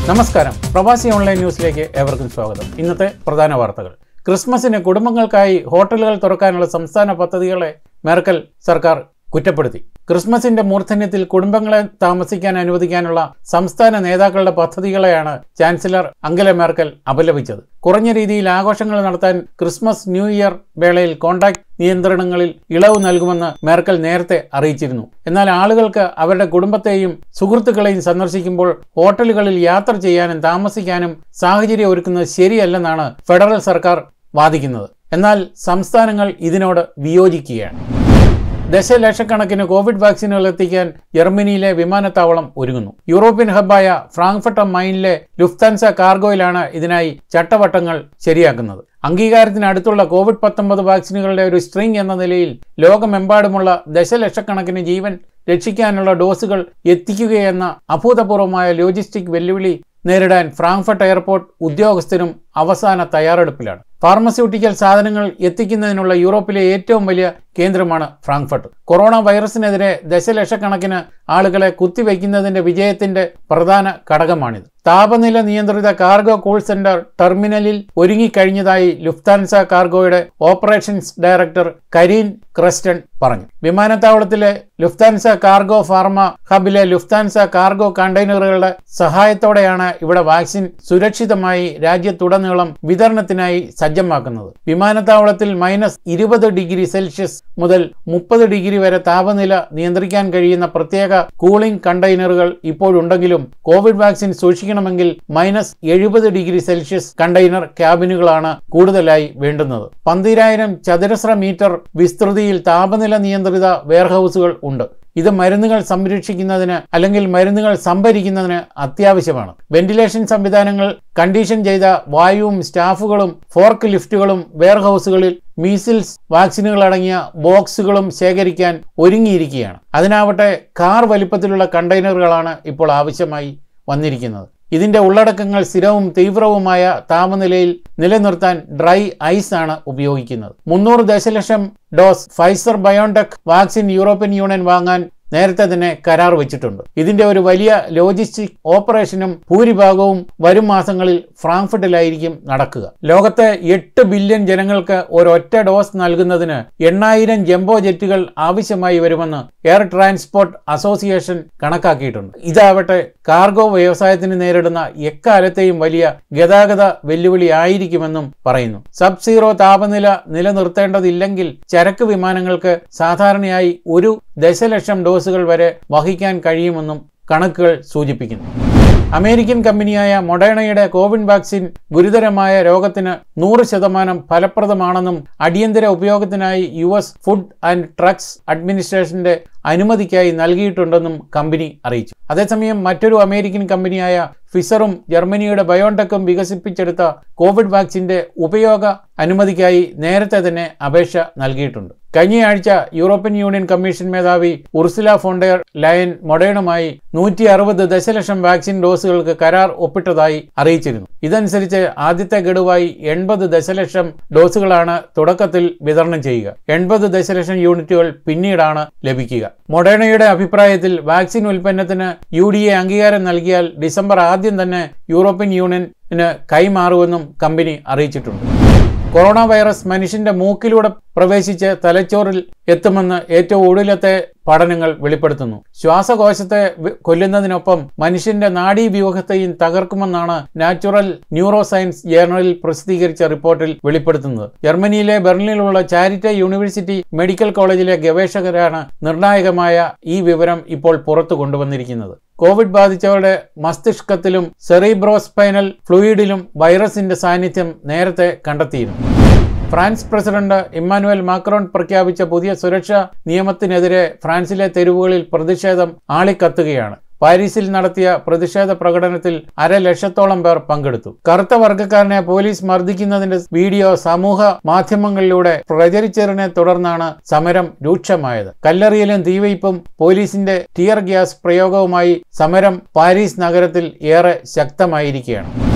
നമസ്കാരം പ്രവാസി ഓൺലൈൻ ന്യൂസിലേക്ക് ഏവർക്കും സ്വാഗതം ഇന്നത്തെ പ്രധാന വാർത്തകൾ ക്രിസ്മസിന് കുടുംബങ്ങൾക്കായി ഹോട്ടലുകൾ തുറക്കാനുള്ള സംസ്ഥാന പദ്ധതികളെ മെർക്കൽ സർക്കാർ കുറ്റപ്പെടുത്തി ക്രിസ്മസിന്റെ മൂർധന്യത്തിൽ കുടുംബങ്ങളെ താമസിക്കാൻ അനുവദിക്കാനുള്ള സംസ്ഥാന നേതാക്കളുടെ പദ്ധതികളെയാണ് ചാൻസലർ അംഗല മെർക്കൽ അപലപിച്ചത് കുറഞ്ഞ രീതിയിൽ ആഘോഷങ്ങൾ നടത്താൻ ക്രിസ്മസ് ന്യൂ ഇയർ വേളയിൽ കോണ്ടാക്ട് നിയന്ത്രണങ്ങളിൽ ഇളവ് നൽകുമെന്ന് മെർക്കൽ നേരത്തെ അറിയിച്ചിരുന്നു എന്നാൽ ആളുകൾക്ക് അവരുടെ കുടുംബത്തെയും സുഹൃത്തുക്കളെയും സന്ദർശിക്കുമ്പോൾ ഹോട്ടലുകളിൽ യാത്ര ചെയ്യാനും താമസിക്കാനും സാഹചര്യം ഒരുക്കുന്നത് ശരിയല്ലെന്നാണ് ഫെഡറൽ സർക്കാർ വാദിക്കുന്നത് എന്നാൽ സംസ്ഥാനങ്ങൾ ഇതിനോട് വിയോജിക്കുകയാണ് ദശലക്ഷക്കണക്കിന് കോവിഡ് വാക്സിനുകൾ എത്തിക്കാൻ ജർമ്മനിയിലെ വിമാനത്താവളം ഒരുങ്ങുന്നു യൂറോപ്യൻ ഹബ്ബായ ഫ്രാങ്ക്ഫർട്ട് മൈനിലെ ലുഫ്താൻസ കാർഗോയിലാണ് ഇതിനായി ചട്ടവട്ടങ്ങൾ ശരിയാക്കുന്നത് അംഗീകാരത്തിന് അടുത്തുള്ള കോവിഡ് പത്തൊമ്പത് വാക്സിനുകളുടെ ഒരു സ്ട്രിംഗ് എന്ന നിലയിൽ ലോകമെമ്പാടുമുള്ള ദശലക്ഷക്കണക്കിന് ജീവൻ രക്ഷിക്കാനുള്ള ഡോസുകൾ എത്തിക്കുകയെന്ന അഭൂതപൂർവമായ ലോജിസ്റ്റിക് വെല്ലുവിളി നേരിടാൻ ഫ്രാങ്ക്ഫർട്ട് എയർപോർട്ട് ഉദ്യോഗസ്ഥരും അവസാന തയ്യാറെടുപ്പിലാണ് ഫാർമസ്യൂട്ടിക്കൽ സാധനങ്ങൾ എത്തിക്കുന്നതിനുള്ള യൂറോപ്പിലെ ഏറ്റവും വലിയ കേന്ദ്രമാണ് ഫ്രാങ്ക്ഫർട്ട് കൊറോണ വൈറസിനെതിരെ ദശലക്ഷക്കണക്കിന് ആളുകളെ കുത്തിവയ്ക്കുന്നതിന്റെ വിജയത്തിന്റെ പ്രധാന ഘടകമാണിത് താപനില നിയന്ത്രിത കാർഗോ കൂൾ സെന്റർ ടെർമിനലിൽ ഒരുങ്ങിക്കഴിഞ്ഞതായി ലുഫ്താൻസ കാർഗോയുടെ ഓപ്പറേഷൻസ് ഡയറക്ടർ കരീൻ ക്രസ്റ്റൺ പറഞ്ഞു വിമാനത്താവളത്തിലെ ലുഫ്താൻസ കാർഗോ ഫാർമ ഹബിലെ ലുഫ്താൻസ കാർഗോ കണ്ടെയ്നറുകളുടെ സഹായത്തോടെയാണ് ഇവിടെ വാക്സിൻ സുരക്ഷിതമായി രാജ്യത്തുടനീളം വിതരണത്തിനായി സജ്ജമാക്കുന്നത് വിമാനത്താവളത്തിൽ മൈനസ് ഇരുപത് ഡിഗ്രി സെൽഷ്യസ് മുതൽ മുപ്പത് ഡിഗ്രി വരെ താപനില നിയന്ത്രിക്കാൻ കഴിയുന്ന പ്രത്യേക കൂളിംഗ് കണ്ടെയ്നറുകൾ ഇപ്പോഴുണ്ടെങ്കിലും കോവിഡ് വാക്സിൻ സൂക്ഷിക്കണമെങ്കിൽ മൈനസ് എഴുപത് ഡിഗ്രി സെൽഷ്യസ് കണ്ടെയ്നർ ക്യാബിനുകളാണ് കൂടുതലായി വേണ്ടുന്നത് പന്തിരായിരം ചതുരശ്ര മീറ്റർ വിസ്തൃതിയിൽ താപനില നിയന്ത്രിത വെയർഹൌസുകൾ ഉണ്ട് ഇത് മരുന്നുകൾ സംരക്ഷിക്കുന്നതിന് അല്ലെങ്കിൽ മരുന്നുകൾ സംഭരിക്കുന്നതിന് അത്യാവശ്യമാണ് വെന്റിലേഷൻ സംവിധാനങ്ങൾ കണ്ടീഷൻ ചെയ്ത വായുവും സ്റ്റാഫുകളും ഫോർക്ക് ലിഫ്റ്റുകളും വെയർഹൌസുകളിൽ മീസിൽസ് വാക്സിനുകൾ അടങ്ങിയ ബോക്സുകളും ശേഖരിക്കാൻ ഒരുങ്ങിയിരിക്കുകയാണ് അതിനാവട്ടെ കാർ വലിപ്പത്തിലുള്ള കണ്ടെയ്നറുകളാണ് ഇപ്പോൾ ആവശ്യമായി വന്നിരിക്കുന്നത് ഇതിന്റെ ഉള്ളടക്കങ്ങൾ സ്ഥിരവും തീവ്രവുമായ താപനിലയിൽ നിലനിർത്താൻ ഡ്രൈ ഐസ് ആണ് ഉപയോഗിക്കുന്നത് മുന്നൂറ് ദശലക്ഷം dose Pfizer BioNTech vaccine European union വാങ്ങാൻ നേരത്തെ തന്നെ കരാർ വെച്ചിട്ടുണ്ട് ഇതിന്റെ ഒരു വലിയ ലോജിസ്റ്റിക് ഓപ്പറേഷനും ഭൂരിഭാഗവും വരും മാസങ്ങളിൽ ഫ്രാങ്ക്ഫർട്ടിലായിരിക്കും നടക്കുക ലോകത്തെ എട്ട് ബില്യൺ ജനങ്ങൾക്ക് ഒരൊറ്റ ഡോസ് നൽകുന്നതിന് എണ്ണായിരം ജംബോ ജെറ്റുകൾ ആവശ്യമായി വരുമെന്ന് എയർ ട്രാൻസ്പോർട്ട് അസോസിയേഷൻ കണക്കാക്കിയിട്ടുണ്ട് ഇതാവട്ടെ കാർഗോ വ്യവസായത്തിന് നേരിടുന്ന എക്കാലത്തെയും വലിയ ഗതാഗത വെല്ലുവിളി ആയിരിക്കുമെന്നും പറയുന്നു സബ് സീറോ താപനില നിലനിർത്തേണ്ടതില്ലെങ്കിൽ ചരക്ക് വിമാനങ്ങൾക്ക് സാധാരണയായി ഒരു ദശലക്ഷം ഡോസുകൾ വരെ വഹിക്കാൻ കഴിയുമെന്നും കണക്കുകൾ സൂചിപ്പിക്കുന്നു അമേരിക്കൻ കമ്പനിയായ മൊഡേണയുടെ കോവിഡ് വാക്സിൻ ഗുരുതരമായ രോഗത്തിന് നൂറ് ശതമാനം ഫലപ്രദമാണെന്നും അടിയന്തര ഉപയോഗത്തിനായി U S food and drugs അഡ്മിനിസ്ട്രേഷന്റെ അനുമതിക്കായി നൽകിയിട്ടുണ്ടെന്നും കമ്പനി അറിയിച്ചു അതേസമയം മറ്റൊരു അമേരിക്കൻ കമ്പനിയായ ഫിസറും ജർമ്മനിയുടെ ബയോൺടെക്കും വികസിപ്പിച്ചെടുത്ത കോവിഡ് വാക്സിന്റെ ഉപയോഗ അനുമതിക്കായി നേരത്തെ തന്നെ അപേക്ഷ നൽകിയിട്ടുണ്ട് കഴിഞ്ഞയാഴ്ച യൂറോപ്യൻ യൂണിയൻ കമ്മീഷൻ മേധാവി ഉർസുല ഫോണ്ടയർ ലയൻ മൊഡേണുമായി നൂറ്റി അറുപത് ദശലക്ഷം വാക്സിൻ ഡോസുകൾക്ക് കരാർ ഒപ്പിട്ടതായി അറിയിച്ചിരുന്നു ഇതനുസരിച്ച് ആദ്യത്തെ ഗഡുവായി എൺപത് ദശലക്ഷം ഡോസുകളാണ് തുടക്കത്തിൽ വിതരണം ചെയ്യുക എൺപത് ദശലക്ഷം യൂണിറ്റുകൾ പിന്നീടാണ് ലഭിക്കുക മൊഡേണയുടെ അഭിപ്രായത്തിൽ വാക്സിൻ ഉൽപ്പന്നത്തിന് യു ഡി എ അംഗീകാരം നൽകിയാൽ ഡിസംബർ ആദ്യം തന്നെ യൂറോപ്യൻ യൂണിയന് കൈമാറുമെന്നും കമ്പനി അറിയിച്ചിട്ടുണ്ട് കൊറോണ വൈറസ് മനുഷ്യന്റെ മൂക്കിലൂടെ പ്രവേശിച്ച് തലച്ചോറിൽ എത്തുമെന്ന് ഏറ്റവും ഒടുവിലത്തെ പഠനങ്ങൾ വെളിപ്പെടുത്തുന്നു ശ്വാസകോശത്തെ വി- കൊല്ലുന്നതിനൊപ്പം മനുഷ്യന്റെ നാഡീവ്യൂഹത്തെയും തകർക്കുമെന്നാണ് നാച്ചുറൽ ന്യൂറോ സയൻസ് ജേർണലിൽ പ്രസിദ്ധീകരിച്ച റിപ്പോർട്ടിൽ വെളിപ്പെടുത്തുന്നത് ജർമ്മനിയിലെ ബെർലിനിലുള്ള ചാരിറ്റ യൂണിവേഴ്സിറ്റി മെഡിക്കൽ കോളേജിലെ ഗവേഷകരാണ് നിർണായകമായ ഈ വിവരം ഇപ്പോൾ പുറത്തു കൊണ്ടുവന്നിരിക്കുന്നത് കോവിഡ് ബാധിച്ചവരുടെ മസ്തിഷ്കത്തിലും സെറിബ്രോസ്പൈനൽ ഫ്ലൂയിഡിലും വൈറസിന്റെ സാന്നിധ്യം നേരത്തെ കണ്ടെത്തിയിരുന്നു ഫ്രാൻസ് പ്രസിഡന്റ് ഇമ്മാനുവൽ മാക്രോൺ പ്രഖ്യാപിച്ച പുതിയ സുരക്ഷാ നിയമത്തിനെതിരെ ഫ്രാൻസിലെ തെരുവുകളിൽ പ്രതിഷേധം ആളിക്കത്തുകയാണ് പാരീസിൽ നടത്തിയ പ്രതിഷേധ പ്രകടനത്തിൽ അരലക്ഷത്തോളം പേർ പങ്കെടുത്തു കറുത്ത വർഗ്ഗക്കാരനെ പോലീസ് മർദ്ദിക്കുന്നതിന്റെ വീഡിയോ സമൂഹ മാധ്യമങ്ങളിലൂടെ പ്രചരിച്ചതിനെ തുടർന്നാണ് സമരം രൂക്ഷമായത് കല്ലെറിയലും തീവയ്പും പോലീസിന്റെ ടിയർ ഗ്യാസ് പ്രയോഗവുമായി സമരം പാരീസ് നഗരത്തിൽ ഏറെ ശക്തമായിരിക്കുകയാണ്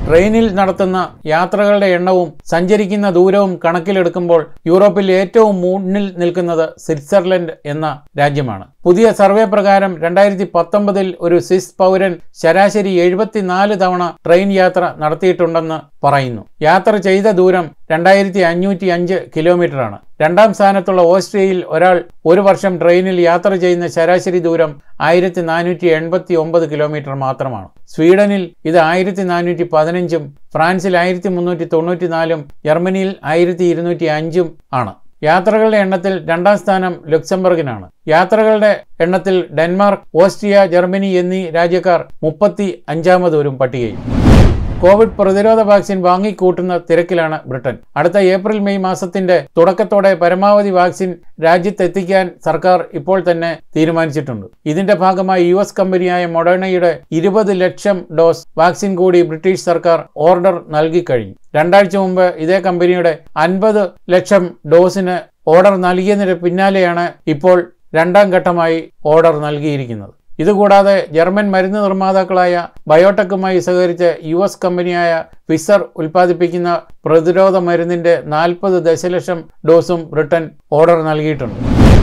ട്രെയിനിൽ നടത്തുന്ന യാത്രകളുടെ എണ്ണവും സഞ്ചരിക്കുന്ന ദൂരവും കണക്കിലെടുക്കുമ്പോൾ യൂറോപ്പിൽ ഏറ്റവും മുന്നിൽ നിൽക്കുന്നത് സ്വിറ്റ്സർലൻഡ് എന്ന രാജ്യമാണ് പുതിയ സർവേ പ്രകാരം രണ്ടായിരത്തി പത്തൊമ്പതിൽ ഒരു സ്വിസ് പൗരൻ ശരാശരി എഴുപത്തിനാല് തവണ ട്രെയിൻ യാത്ര നടത്തിയിട്ടുണ്ടെന്ന് പറയുന്നു യാത്ര ചെയ്ത ദൂരം രണ്ടായിരത്തി അഞ്ഞൂറ്റി അഞ്ച് കിലോമീറ്ററാണ് രണ്ടാം സ്ഥാനത്തുള്ള ഓസ്ട്രിയയിൽ ഒരാൾ ഒരു വർഷം ട്രെയിനിൽ യാത്ര ചെയ്യുന്ന ശരാശരി ദൂരം ആയിരത്തി നാനൂറ്റി എൺപത്തി ഒമ്പത് കിലോമീറ്റർ മാത്രമാണ് സ്വീഡനിൽ ഇത് ആയിരത്തി നാനൂറ്റി പതിനഞ്ചും ഫ്രാൻസിൽ ആയിരത്തി മുന്നൂറ്റി തൊണ്ണൂറ്റി നാലും ജർമ്മനിയിൽ ആയിരത്തി ഇരുന്നൂറ്റി അഞ്ചും ആണ് യാത്രകളുടെ എണ്ണത്തിൽ രണ്ടാം സ്ഥാനം ലുക്സംബർഗിനാണ് യാത്രകളുടെ എണ്ണത്തിൽ ഡെൻമാർക്ക് ഓസ്ട്രിയ ജർമ്മനി എന്നീ രാജ്യക്കാർ മുപ്പത്തി അഞ്ചാമത് വരും പട്ടികയിൽ കോവിഡ് പ്രതിരോധ വാക്സിൻ വാങ്ങിക്കൂട്ടുന്ന തിരക്കിലാണ് ബ്രിട്ടൻ അടുത്ത ഏപ്രിൽ മെയ് മാസത്തിന്റെ തുടക്കത്തോടെ പരമാവധി വാക്സിൻ രാജ്യത്തെത്തിക്കാൻ സർക്കാർ ഇപ്പോൾ തന്നെ തീരുമാനിച്ചിട്ടുണ്ട് ഇതിന്റെ ഭാഗമായി യു എസ് കമ്പനിയായ മൊഡേണയുടെ ഇരുപത് ലക്ഷം ഡോസ് വാക്സിൻ കൂടി ബ്രിട്ടീഷ് സർക്കാർ ഓർഡർ നൽകിക്കഴിഞ്ഞു രണ്ടാഴ്ച മുമ്പ് ഇതേ കമ്പനിയുടെ അൻപത് ലക്ഷം ഡോസിന് ഓർഡർ നൽകിയതിന് പിന്നാലെയാണ് ഇപ്പോൾ രണ്ടാം ഘട്ടമായി ഓർഡർ നൽകിയിരിക്കുന്നത് ഇതുകൂടാതെ ജർമ്മൻ മരുന്ന് നിർമ്മാതാക്കളായ ബയോടെക്കുമായി സഹകരിച്ച് യു എസ് കമ്പനിയായ ഫിസർ ഉൽപ്പാദിപ്പിക്കുന്ന പ്രതിരോധ മരുന്നിന്റെ നാൽപ്പത് ദശലക്ഷം ഡോസും ബ്രിട്ടൻ ഓർഡർ നൽകിയിട്ടുണ്ട്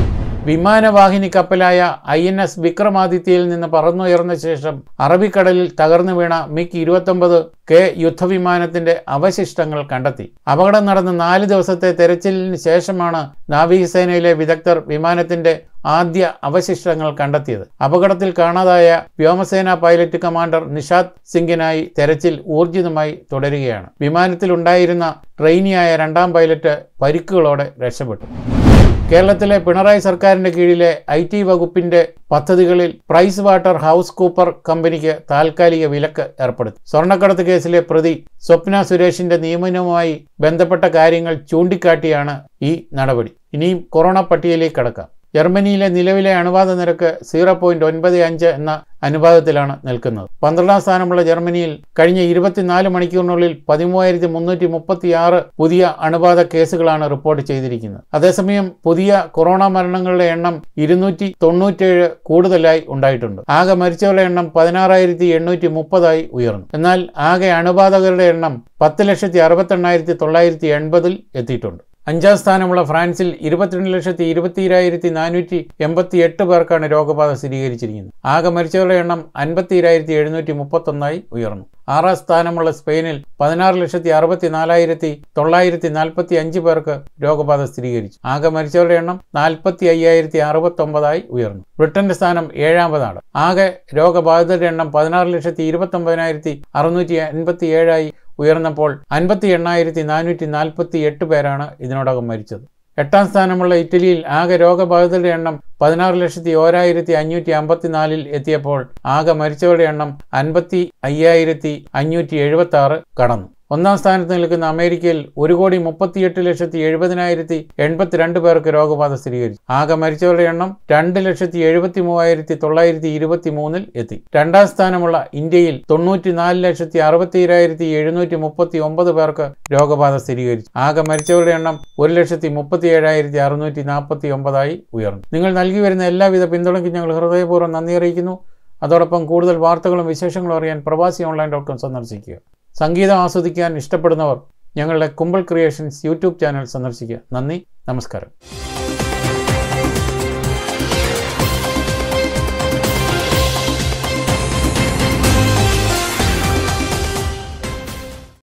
വിമാനവാഹിനി കപ്പലായ ഐ എൻ എസ് വിക്രമാദിത്യയിൽ നിന്ന് പറന്നുയർന്ന ശേഷം അറബിക്കടലിൽ തകർന്നു വീണ മിഗ് ഇരുപത്തൊമ്പത് കെ യുദ്ധവിമാനത്തിന്റെ അവശിഷ്ടങ്ങൾ കണ്ടെത്തി അപകടം നടന്ന നാല് ദിവസത്തെ തെരച്ചിലിന് ശേഷമാണ് നാവികസേനയിലെ വിദഗ്ധർ വിമാനത്തിന്റെ ആദ്യ അവശിഷ്ടങ്ങൾ കണ്ടെത്തിയത് അപകടത്തിൽ കാണാതായ വ്യോമസേന പൈലറ്റ് കമാൻഡർ നിഷാദ് സിംഗിനായി തെരച്ചിൽ ഊർജിതമായി തുടരുകയാണ് വിമാനത്തിലുണ്ടായിരുന്ന ട്രെയിനിയായ രണ്ടാം പൈലറ്റ് പരിക്കുകളോടെ രക്ഷപ്പെട്ടു കേരളത്തിലെ പിണറായി സർക്കാരിന്റെ കീഴിലെ ഐ ടി വകുപ്പിന്റെ പദ്ധതികളിൽ പ്രൈസ് വാട്ടർ ഹൗസ് കൂപ്പർ കമ്പനിക്ക് താൽക്കാലിക വിലക്ക് ഏർപ്പെടുത്തി സ്വർണ്ണക്കടത്ത് കേസിലെ പ്രതി സ്വപ്ന സുരേഷിന്റെ നിയമനവുമായി ബന്ധപ്പെട്ട കാര്യങ്ങൾ ചൂണ്ടിക്കാട്ടിയാണ് ഈ നടപടി ഇനിയും കൊറോണ പട്ടികയിലേക്ക് കടക്കാം ജർമ്മനിയിലെ നിലവിലെ അണുബാധ നിരക്ക് സീറോ പോയിന്റ് ഒൻപത് അഞ്ച് എന്ന അനുപാതത്തിലാണ് നിൽക്കുന്നത് പന്ത്രണ്ടാം സ്ഥാനമുള്ള ജർമ്മനിയിൽ കഴിഞ്ഞ ഇരുപത്തിനാല് മണിക്കൂറിനുള്ളിൽ പതിമൂവായിരത്തി മുന്നൂറ്റി മുപ്പത്തി ആറ് പുതിയ അണുബാധ കേസുകളാണ് റിപ്പോർട്ട് ചെയ്തിരിക്കുന്നത് അതേസമയം പുതിയ കൊറോണ മരണങ്ങളുടെ എണ്ണം ഇരുന്നൂറ്റി തൊണ്ണൂറ്റേഴ് കൂടുതലായി ഉണ്ടായിട്ടുണ്ട് ആകെ മരിച്ചവരുടെ എണ്ണം പതിനാറായിരത്തി എണ്ണൂറ്റി മുപ്പതായി ഉയർന്നു എന്നാൽ ആകെ അണുബാധകരുടെ എണ്ണം പത്ത് ലക്ഷത്തി അറുപത്തെണ്ണായിരത്തി തൊള്ളായിരത്തി എൺപതിൽ എത്തിയിട്ടുണ്ട് അഞ്ചാം സ്ഥാനമുള്ള ഫ്രാൻസിൽ ഇരുപത്തിരണ്ട് ലക്ഷത്തി ഇരുപത്തിരായിരത്തി നാനൂറ്റി എൺപത്തി എട്ട് പേർക്കാണ് രോഗബാധ സ്ഥിരീകരിച്ചിരിക്കുന്നത് ആകെ മരിച്ചവരുടെ എണ്ണം അൻപത്തിരായിരത്തി എഴുന്നൂറ്റി മുപ്പത്തൊന്നായി ഉയർന്നു ആറാം സ്ഥാനമുള്ള സ്പെയിനിൽ പതിനാറ് ലക്ഷത്തി അറുപത്തി നാലായിരത്തി തൊള്ളായിരത്തി നാൽപ്പത്തി അഞ്ച് പേർക്ക് രോഗബാധ സ്ഥിരീകരിച്ചു ആകെ മരിച്ചവരുടെ എണ്ണം നാൽപ്പത്തി അയ്യായിരത്തി അറുപത്തൊമ്പതായി ഉയർന്നു ബ്രിട്ടന്റെ സ്ഥാനം ഏഴാമതാണ് ആകെ രോഗബാധിതരുടെ എണ്ണം പതിനാറ് ലക്ഷത്തി ഇരുപത്തി ഒമ്പതിനായിരത്തി അറുന്നൂറ്റി അൻപത്തി ഏഴായി ഉയർന്നപ്പോൾ അൻപത്തി എണ്ണായിരത്തി നാനൂറ്റി നാൽപ്പത്തി എട്ട് പേരാണ് ഇതിനോടകം മരിച്ചത് എട്ടാം സ്ഥാനമുള്ള ഇറ്റലിയിൽ ആകെ രോഗബാധിതരുടെ എണ്ണം പതിനാറ് ലക്ഷത്തി ഓരായിരത്തി അഞ്ഞൂറ്റി അമ്പത്തിനാലിൽ എത്തിയപ്പോൾ ആകെ മരിച്ചവരുടെ എണ്ണം അൻപത്തി അയ്യായിരത്തി അഞ്ഞൂറ്റി എഴുപത്തി ആറ് കടന്നു ഒന്നാം സ്ഥാനത്ത് നിൽക്കുന്ന അമേരിക്കയിൽ ഒരു കോടി മുപ്പത്തിയെട്ട് ലക്ഷത്തി എഴുപതിനായിരത്തി എൺപത്തിരണ്ട് പേർക്ക് രോഗബാധ സ്ഥിരീകരിച്ചു ആകെ മരിച്ചവരുടെ എണ്ണം രണ്ട് ലക്ഷത്തി എഴുപത്തി മൂവായിരത്തി തൊള്ളായിരത്തി ഇരുപത്തി മൂന്നിൽ എത്തി രണ്ടാം സ്ഥാനമുള്ള ഇന്ത്യയിൽ തൊണ്ണൂറ്റിനാല് ലക്ഷത്തി അറുപത്തിരായിരത്തി എഴുന്നൂറ്റി മുപ്പത്തി ഒമ്പത് പേർക്ക് രോഗബാധ സ്ഥിരീകരിച്ചു ആകെ മരിച്ചവരുടെ എണ്ണം ഒരു ലക്ഷത്തി മുപ്പത്തി ഏഴായിരത്തി അറുന്നൂറ്റി നാൽപ്പത്തി ഒമ്പതായി ഉയർന്നു നിങ്ങൾ നൽകി വരുന്ന എല്ലാവിധ പിന്തുണയ്ക്കും ഞങ്ങൾ ഹൃദയപൂർവ്വം നന്ദി അറിയിക്കുന്നു അതോടൊപ്പം കൂടുതൽ വാർത്തകളും വിശേഷങ്ങളും അറിയാൻ പ്രവാസി ഓൺലൈൻ ഡോട്ട് കോം സന്ദർശിക്കുക സംഗീതം ആസ്വദിക്കാൻ ഇഷ്ടപ്പെടുന്നവർ ഞങ്ങളുടെ കുമ്പിൾ ക്രിയേഷൻസ് യൂട്യൂബ് ചാനൽ സന്ദർശിക്കുക നന്ദി നമസ്കാരം